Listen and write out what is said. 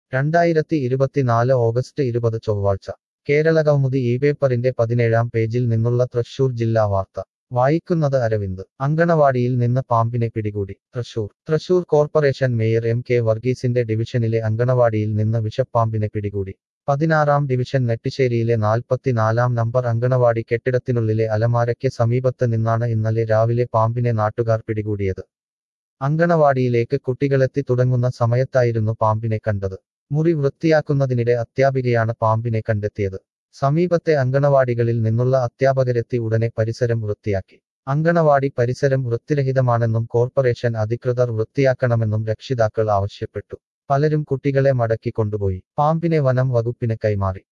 രണ്ടായിരത്തി ഇരുപത്തിനാല് ഓഗസ്റ്റ് ഇരുപത് ചൊവ്വാഴ്ച കേരളകൗമുദി ഈ പേപ്പറിന്റെ പതിനേഴാം പേജിൽ നിന്നുള്ള തൃശൂർ ജില്ലാ വാർത്ത വായിക്കുന്നത് അരവിന്ദ് അങ്കണവാടിയിൽ നിന്ന് പാമ്പിനെ പിടികൂടി Thrissur Thrissur corporation mayor M K വർഗീസിന്റെ ഡിവിഷനിലെ അങ്കണവാടിയിൽ നിന്ന് വിഷപ്പാമ്പിനെ പിടികൂടി പതിനാറാം ഡിവിഷൻ നെട്ടിശ്ശേരിയിലെ നാൽപ്പത്തിനാലാം നമ്പർ അങ്കണവാടി കെട്ടിടത്തിനുള്ളിലെ അലമാരയ്ക്ക് സമീപത്ത് നിന്നാണ് ഇന്നലെ രാവിലെ പാമ്പിനെ നാട്ടുകാർ പിടികൂടിയത് അങ്കണവാടിയിലേക്ക് കുട്ടികളെത്തി തുടങ്ങുന്ന സമയത്തായിരുന്നു പാമ്പിനെ കണ്ടത് മുറി വൃത്തിയാക്കുന്നതിനിടെ അധ്യാപികയാണ് പാമ്പിനെ കണ്ടെത്തിയത് സമീപത്തെ അങ്കണവാടികളിൽ നിന്നുള്ള അധ്യാപകരെത്തി ഉടനെ പരിസരം വൃത്തിയാക്കി അങ്കണവാടി പരിസരം വൃത്തിരഹിതമാണെന്നും കോർപ്പറേഷൻ അധികൃതർ വൃത്തിയാക്കണമെന്നും രക്ഷിതാക്കൾ ആവശ്യപ്പെട്ടു പലരും കുട്ടികളെ മടക്കി കൊണ്ടുപോയി പാമ്പിനെ വനം വകുപ്പിന് കൈമാറി